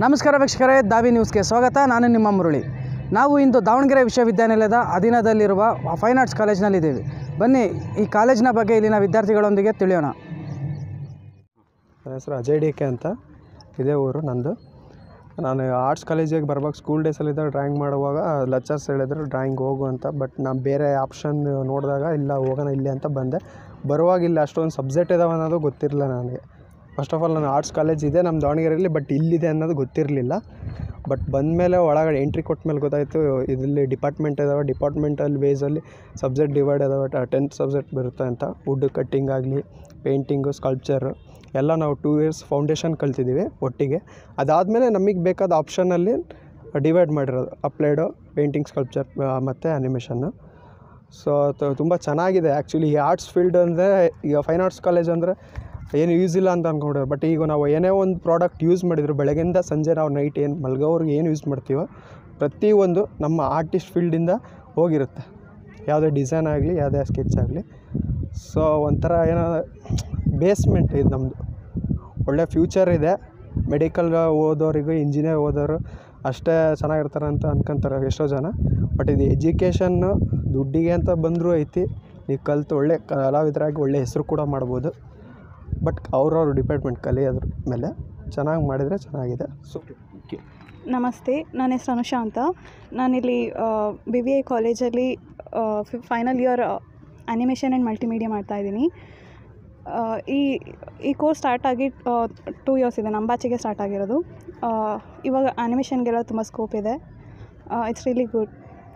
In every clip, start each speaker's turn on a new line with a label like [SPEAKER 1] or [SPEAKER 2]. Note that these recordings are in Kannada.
[SPEAKER 1] ನಮಸ್ಕಾರ ವೀಕ್ಷಕರೇ ದಾವಿ ನ್ಯೂಸ್ಗೆ ಸ್ವಾಗತ ನಾನು ನಿಮ್ಮ ಮುರಳಿ ನಾವು ಇಂದು ದಾವಣಗೆರೆ ವಿಶ್ವವಿದ್ಯಾನಿಲಯದ ಅಧೀನದಲ್ಲಿರುವ ಫೈನ್ ಆರ್ಟ್ಸ್ ಕಾಲೇಜ್ನಲ್ಲಿದ್ದೀವಿ ಬನ್ನಿ ಈ ಕಾಲೇಜಿನ ಬಗ್ಗೆ ಇಲ್ಲಿನ ವಿದ್ಯಾರ್ಥಿಗಳೊಂದಿಗೆ ತಿಳಿಯೋಣ
[SPEAKER 2] ನನ್ನ ಹೆಸರು ಅಜಯ್ ಡಿ ಕೆ ಅಂತ ಇದೇ ಊರು ನಂದು ನಾನು ಆರ್ಟ್ಸ್ ಕಾಲೇಜಿಗೆ ಬರ್ಬೇಕು ಸ್ಕೂಲ್ ಡೇಸಲ್ಲಿದ್ದಾಗ ಡ್ರಾಯಿಂಗ್ ಮಾಡುವಾಗ ಲೆಕ್ಚರ್ಸ್ ಹೇಳಿದ್ರು ಡ್ರಾಯಿಂಗ್ ಹೋಗು ಅಂತ ಬಟ್ ನಾನು ಬೇರೆ ಆಪ್ಷನ್ ನೋಡಿದಾಗ ಇಲ್ಲ ಹೋಗೋಣ ಇಲ್ಲಿ ಅಂತ ಬಂದೆ ಬರುವಾಗ ಇಲ್ಲಿ ಅಷ್ಟೊಂದು ಸಬ್ಜೆಕ್ಟ್ ಇದಾವೆ ಅನ್ನೋದು ಗೊತ್ತಿರಲಿಲ್ಲ ನನಗೆ ಫಸ್ಟ್ ಆಫ್ ಆಲ್ ನಾನು ಆರ್ಟ್ಸ್ ಕಾಲೇಜ್ ಇದೆ ನಮ್ಮ ದಾವಣಗೆರೆಯಲ್ಲಿ ಬಟ್ ಇಲ್ಲಿದೆ ಅನ್ನೋದು ಗೊತ್ತಿರಲಿಲ್ಲ ಬಟ್ ಬಂದಮೇಲೆ ಒಳಗಡೆ ಎಂಟ್ರಿ ಕೊಟ್ಟ ಮೇಲೆ ಗೊತ್ತಾಯಿತು ಇದರಲ್ಲಿ ಡಿಪಾರ್ಟ್ಮೆಂಟ್ ಇದಾವೆ ಡಿಪಾರ್ಟ್ಮೆಂಟಲ್ಲಿ ಬೇಸಲ್ಲಿ ಸಬ್ಜೆಕ್ಟ್ ಡಿವೈಡ್ ಇದಾವೆ ಟೆಂತ್ ಸಬ್ಜೆಕ್ಟ್ ಬರುತ್ತೆ ಅಂತ ವುಡ್ ಕಟ್ಟಿಂಗ್ ಆಗಲಿ ಪೇಂಟಿಂಗು ಸ್ಕಲ್ಪ್ಚರು ಎಲ್ಲ ನಾವು ಟೂ ಇಯರ್ಸ್ ಫೌಂಡೇಶನ್ ಕಲ್ತಿದ್ದೀವಿ ಒಟ್ಟಿಗೆ ಅದಾದಮೇಲೆ ನಮಗೆ ಬೇಕಾದ ಆಪ್ಷನಲ್ಲಿ ಡಿವೈಡ್ ಮಾಡಿರೋದು ಅಪ್ಲೈಡು ಪೇಂಟಿಂಗ್ ಸ್ಕಲ್ಪ್ಚರ್ ಮತ್ತು ಅನಿಮೇಷನ್ನು ಸೊ ತುಂಬ ಚೆನ್ನಾಗಿದೆ ಆ್ಯಕ್ಚುಲಿ ಈ ಆರ್ಟ್ಸ್ ಫೀಲ್ಡ್ ಅಂದರೆ ಈಗ ಫೈನ್ ಆರ್ಟ್ಸ್ ಕಾಲೇಜ್ ಅಂದರೆ ಏನು ಯೂಸ್ ಇಲ್ಲ ಅಂತ ಅಂದ್ಕೊಂಡ್ರೆ ಬಟ್ ಈಗ ನಾವು ಏನೇ ಒಂದು ಪ್ರಾಡಕ್ಟ್ ಯೂಸ್ ಮಾಡಿದ್ರು ಬೆಳಗ್ಗೆಯಿಂದ ಸಂಜೆ ನಾವು ನೈಟ್ ಏನು ಮಲ್ಗೋವ್ರಿಗೆ ಏನು ಯೂಸ್ ಮಾಡ್ತೀವೋ ಪ್ರತಿಯೊಂದು ನಮ್ಮ ಆರ್ಟಿಸ್ಟ್ ಫೀಲ್ಡಿಂದ ಹೋಗಿರುತ್ತೆ ಯಾವುದೇ ಡಿಸೈನ್ ಆಗಲಿ ಯಾವುದೇ ಸ್ಕೆಚ್ ಆಗಲಿ ಸೊ ಒಂಥರ ಏನೋ ಬೇಸ್ಮೆಂಟ್ ಇದು ನಮ್ಮದು ಒಳ್ಳೆ ಫ್ಯೂಚರ್ ಇದೆ ಮೆಡಿಕಲ್ ಓದೋರಿಗೂ ಇಂಜಿನಿಯರ್ ಓದೋರು ಅಷ್ಟೇ ಚೆನ್ನಾಗಿರ್ತಾರೆ ಅಂತ ಅನ್ಕೊಂತಾರೆ ಎಷ್ಟೋ ಜನ ಬಟ್ ಇದು ಎಜುಕೇಷನ್ನು ದುಡ್ಡಿಗೆ ಅಂತ ಬಂದರೂ ಐತಿ ನೀವು ಕಲಿತು ಒಳ್ಳೆ ಕಲಾವಿದರಾಗಿ ಒಳ್ಳೆ ಹೆಸರು ಕೂಡ ಮಾಡ್ಬೋದು ಬಟ್ ಅವ್ರವ್ರ ಡಿಪಾರ್ಟ್ಮೆಂಟ್ ಕಲಿಯೋದ್ರ ಮೇಲೆ ಚೆನ್ನಾಗಿ ಮಾಡಿದರೆ ಚೆನ್ನಾಗಿದೆ ಸೊ
[SPEAKER 3] ನಮಸ್ತೆ ನನ್ನ ಹೆಸರು ಅನುಷಾ ಅಂತ ನಾನಿಲ್ಲಿ ಬಿ ವಿ ಐ ಕಾಲೇಜಲ್ಲಿ final year animation and multimedia ಮಾಡ್ತಾಯಿದ್ದೀನಿ ಈ ಈ ಕೋರ್ಸ್ ಸ್ಟಾರ್ಟ್ ಆಗಿ ಟೂ ಇಯರ್ಸ್ ಇದೆ ನಮ್ಮ ಬ್ಯಾಚಿಗೆ ಸ್ಟಾರ್ಟ್ ಆಗಿರೋದು ಆ, ಇವಾಗ ಅನಿಮೇಷನ್ಗೆಲ್ಲ ತುಂಬ ಸ್ಕೋಪ್ ಇದೆ ಇಟ್ಸ್ ರಿಯಲಿ ಗುಡ್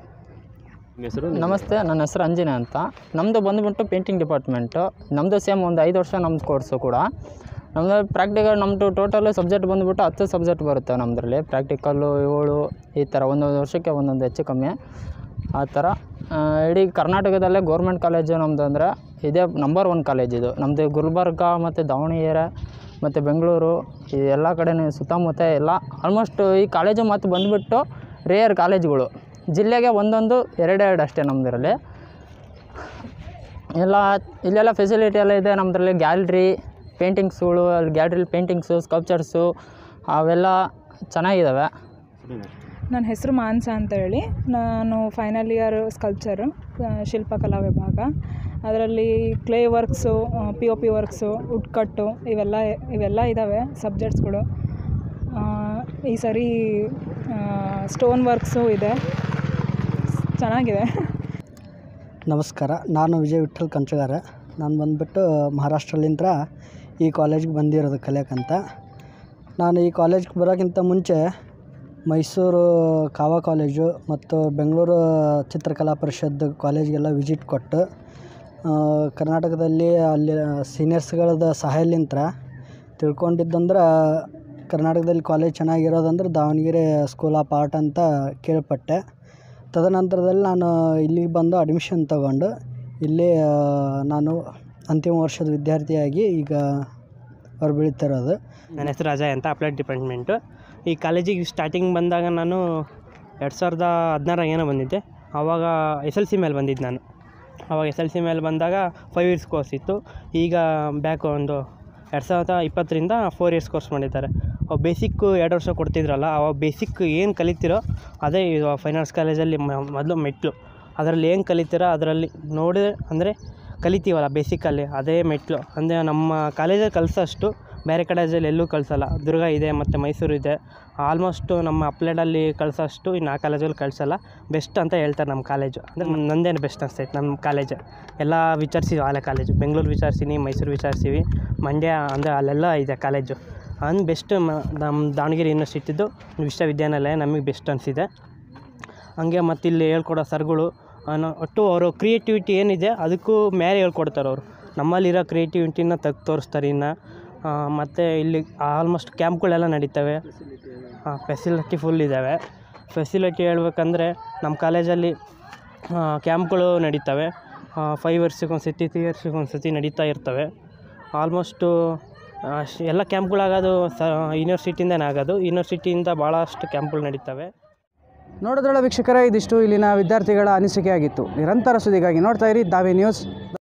[SPEAKER 4] ನಮಸ್ತೆ ನನ್ನ ಹೆಸರು ಅಂಜನೆ ಅಂತ ನಮ್ಮದು ಬಂದುಬಿಟ್ಟು ಪೇಂಟಿಂಗ್ ಡಿಪಾರ್ಟ್ಮೆಂಟು ನಮ್ಮದು ಸೇಮ್ ಒಂದು ಐದು ವರ್ಷ ನಮ್ಮದು ಕೋರ್ಸು ಕೂಡ ನಮ್ಮದು ಪ್ರಾಕ್ಟಿಕಲ್ ನಮ್ಮದು ಟೋಟಲ್ ಸಬ್ಜೆಕ್ಟ್ ಬಂದುಬಿಟ್ಟು ಹತ್ತು ಸಬ್ಜೆಕ್ಟ್ ಬರುತ್ತೆ ನಮ್ಮದ್ರಲ್ಲಿ ಪ್ರಾಕ್ಟಿಕಲ್ಲು ಏಳು ಈ ಥರ ಒಂದೊಂದು ವರ್ಷಕ್ಕೆ ಒಂದೊಂದು ಹೆಚ್ಚು ಕಮ್ಮಿ ಆ ಥರ ಆ, ಇಡೀ ಕರ್ನಾಟಕದಲ್ಲೇ ಗೌರ್ಮೆಂಟ್ ಕಾಲೇಜು ನಮ್ಮದು ಅಂದರೆ ಇದೇ ನಂಬರ್ ಒನ್ ಕಾಲೇಜ್ ಇದು ನಮ್ಮದು ಗುಲ್ಬರ್ಗ ಮತ್ತು ದಾವಣಗೆರೆ ಮತ್ತು ಬೆಂಗಳೂರು ಈ ಎಲ್ಲ ಕಡೆನೂ ಸುತ್ತಮುತ್ತ ಎಲ್ಲ ಆಲ್ಮೋಸ್ಟ್ ಈ ಕಾಲೇಜು ಮತ್ತು ಬಂದುಬಿಟ್ಟು ರೇಯರ್ ಕಾಲೇಜ್ಗಳು ಜಿಲ್ಲೆಗೆ ಒಂದೊಂದು ಎರಡೆರಡು ಅಷ್ಟೇ ನಮ್ಮದ್ರಲ್ಲಿ ಎಲ್ಲ ಇಲ್ಲೆಲ್ಲ ಫೆಸಿಲಿಟಿ ಎಲ್ಲ ಇದೆ ನಮ್ಮದ್ರಲ್ಲಿ ಗ್ಯಾಲ್ರಿ ಪೇಂಟಿಂಗ್ಸ್ಗಳು ಅಲ್ಲಿ ಗ್ಯಾಲ್ರಿಲಿ ಪೇಂಟಿಂಗ್ಸು ಸ್ಕಲ್ಪ್ಚರ್ಸು ಅವೆಲ್ಲ ಚೆನ್ನಾಗಿದ್ದಾವೆ
[SPEAKER 5] ನನ್ನ ಹೆಸರು ಮಾನ್ಸ ಅಂತ ಹೇಳಿ ನಾನು ಫೈನಲ್ ಇಯರ್ ಸ್ಕಲ್ಪ್ಚರು ಶಿಲ್ಪಕಲಾ ವಿಭಾಗ ಅದರಲ್ಲಿ clay works P O P works wood cut ಇವೆಲ್ಲ ಇವೆಲ್ಲ ಇದ್ದಾವೆ ಸಬ್ಜೆಕ್ಟ್ಸ್ಗಳು ಈ ಸರಿ ಸ್ಟೋನ್ ವರ್ಕ್ಸು ಇದೆ ಚೆನ್ನಾಗಿದೆ
[SPEAKER 1] ನಮಸ್ಕಾರ ನಾನು ವಿಜಯ್ ವಿಠಲ್ ಕಂಚಗಾರ ನಾನು ಬಂದುಬಿಟ್ಟು ಮಹಾರಾಷ್ಟ್ರಲಿಂದ ಈ ಕಾಲೇಜ್ಗೆ ಬಂದಿರೋದು ಕಲಿಯೋಕ್ಕಂತ ನಾನು ಈ ಕಾಲೇಜ್ಗೆ ಬರೋಕ್ಕಿಂತ ಮುಂಚೆ ಮೈಸೂರು ಕಾವಾ ಕಾಲೇಜು ಮತ್ತು ಬೆಂಗಳೂರು ಚಿತ್ರಕಲಾ ಪರಿಷತ್ ಕಾಲೇಜ್ಗೆಲ್ಲ ವಿಸಿಟ್ ಕೊಟ್ಟು ಆ, ಕರ್ನಾಟಕದಲ್ಲಿ ಅಲ್ಲಿ ಸೀನಿಯರ್ಸ್ಗಳದ ಸಹಾಯಲಿಂತ್ರ ತಿಳ್ಕೊಂಡಿದ್ದಂದ್ರೆ ಕರ್ನಾಟಕದಲ್ಲಿ ಕಾಲೇಜ್ ಚೆನ್ನಾಗಿರೋದಂದ್ರೆ ದಾವಣಗೆರೆ ಸ್ಕೂಲ್ ಆಫ್ ಆರ್ಟ್ ಅಂತ ಕೇಳ್ಪಟ್ಟೆ ತದನಂತರದಲ್ಲಿ ನಾನು ಇಲ್ಲಿಗೆ ಬಂದು ಅಡ್ಮಿಷನ್ ತಗೊಂಡು ಇಲ್ಲಿ ಆ, ನಾನು ಅಂತಿಮ ವರ್ಷದ ವಿದ್ಯಾರ್ಥಿಯಾಗಿ ಈಗ ಹೊರಬೀಳ್ತಿರೋದು
[SPEAKER 6] ನನ್ನ ಹೆಸರು ಅಜಯ್ ಅಂತ ಅಪ್ಲೈಡ್ ಡಿಪಾರ್ಟ್ಮೆಂಟು ಈ ಕಾಲೇಜಿಗೆ ಸ್ಟಾರ್ಟಿಂಗ್ ಬಂದಾಗ ನಾನು ಎರಡು ಸಾವಿರದ ಹದಿನಾರಾಗ ಏನೋ ಬಂದಿದ್ದೆ ಆವಾಗ ಎಸ್ ಎಲ್ ಸಿ ಮೇಲೆ ಬಂದಿದ್ದು ನಾನು ಆವಾಗ ಎಸ್ ಎಲ್ ಸಿ ಮೇಲೆ ಬಂದಾಗ ಫೈವ್ ಇಯರ್ಸ್ ಕೋರ್ಸ್ ಇತ್ತು ಈಗ ಬ್ಯಾಕ್ ಒಂದು ಎರಡು ಸಾವಿರದ ಇಪ್ಪತ್ತರಿಂದ ಫೋರ್ ಇಯರ್ಸ್ ಕೋರ್ಸ್ ಮಾಡಿದ್ದಾರೆ ಅವು ಬೇಸಿಕ್ಕು ಎರಡು ವರ್ಷ ಕೊಡ್ತಿದ್ರಲ್ಲ ಅವಾಗ ಬೇಸಿಕ್ ಏನು ಕಲಿತಿರೋ ಅದೇ ಇದು ಫೈನ್ ಆರ್ಟ್ಸ್ ಕಾಲೇಜಲ್ಲಿ ಮೊದಲು ಮೆಟ್ಲು ಅದರಲ್ಲಿ ಏನು ಕಲಿತೀರೋ ಅದರಲ್ಲಿ ನೋಡಿ ಅಂದರೆ ಕಲಿತೀವಲ್ಲ ಬೇಸಿಕಲ್ಲಿ ಅದೇ ಮೆಟ್ಲು ಅಂದರೆ ನಮ್ಮ ಕಾಲೇಜಲ್ಲಿ ಕಲಿಸೋಷ್ಟು ಬೇರೆ ಕಾಲೇಜಲ್ಲಿ ಎಲ್ಲೂ ಕಳಿಸಲ್ಲ ದುರ್ಗ ಇದೆ ಮತ್ತು ಮೈಸೂರು ಇದೆ ಆಲ್ಮೋಸ್ಟು ನಮ್ಮ ಅಪ್ಲೈಡಲ್ಲಿ ಕಳಿಸೋಷ್ಟು ಇನ್ನು ಆ ಕಾಲೇಜಲ್ಲಿ ಕಳಿಸಲ್ಲ ಬೆಸ್ಟ್ ಅಂತ ಹೇಳ್ತಾರೆ ನಮ್ಮ ಕಾಲೇಜು ಅಂದರೆ ನಂದೇನು ಬೆಸ್ಟ್ ಅನಿಸ್ತೈತೆ ನಮ್ಮ ಕಾಲೇಜು ಎಲ್ಲ ವಿಚಾರಿಸಿವಿ ಆಲೆ ಕಾಲೇಜು ಬೆಂಗಳೂರು ವಿಚಾರಿಸಿನಿ ಮೈಸೂರು ವಿಚಾರಿಸಿವಿ ಮಂಡ್ಯ ಅಂದರೆ ಅಲ್ಲೆಲ್ಲ ಇದೆ ಕಾಲೇಜು ಅಂದ್ ಬೆಸ್ಟ್ ನಮ್ಮ ದಾವಣಗೆರೆ ಯೂನಿವರ್ಸಿಟಿದು ವಿಶ್ವವಿದ್ಯಾನಿಲಯ ನಮಗೆ ಬೆಸ್ಟ್ ಅನಿಸಿದೆ ಹಂಗೆ ಮತ್ತು ಇಲ್ಲಿ ಹೇಳ್ಕೊಡೋ ಸರ್ಗಳು ಅನ್ನೋ ಒಟ್ಟು ಅವರು ಕ್ರಿಯೇಟಿವಿಟಿ ಏನಿದೆ ಅದಕ್ಕೂ ಮೇಲೆ ಹೇಳ್ಕೊಡ್ತಾರೆ ಅವರು ನಮ್ಮಲ್ಲಿರೋ ಕ್ರಿಯೇಟಿವಿಟಿನ ತೆಗ್ದು ತೋರಿಸ್ತಾರೆ ಇನ್ನು ಮತ್ತು ಇಲ್ಲಿ ಆಲ್ಮೋಸ್ಟ್ ಕ್ಯಾಂಪ್ಗಳೆಲ್ಲ ನಡೀತವೆ ಫೆಸಿಲಿಟಿ ಫುಲ್ ಇದ್ದಾವೆ ಫೆಸಿಲಿಟಿ ಹೇಳ್ಬೇಕಂದ್ರೆ ನಮ್ಮ ಕಾಲೇಜಲ್ಲಿ ಕ್ಯಾಂಪ್ಗಳು ನಡೀತವೆ ಫೈವ್ ಇಯರ್ಸಿಗೆ ಒಂದು ಸತಿ ತ್ರೀ ಇಯರ್ಸಿಗೆ ಒಂದು ಸತಿ ನಡೀತಾ ಇರ್ತವೆ ಆಲ್ಮೋಸ್ಟು ಎಲ್ಲ ಕ್ಯಾಂಪ್ಗಳಾಗೋದು ಸ ಯೂನಿವರ್ಸಿಟಿಯಿಂದನೇ ಆಗೋದು ಯೂನಿವರ್ಸಿಟಿಯಿಂದ ಭಾಳಷ್ಟು ಕ್ಯಾಂಪ್ಗಳು ನಡೀತವೆ
[SPEAKER 1] ನೋಡಿದ್ರಲ್ಲ ವೀಕ್ಷಕರೇ ಇದಿಷ್ಟು ಇಲ್ಲಿನ ವಿದ್ಯಾರ್ಥಿಗಳ ಅನಿಸಿಕೆಯಾಗಿತ್ತು ನಿರಂತರ ಸುದ್ದಿಗಾಗಿ ನೋಡ್ತಾ ಇರಿ ದಾವಿ ನ್ಯೂಸ್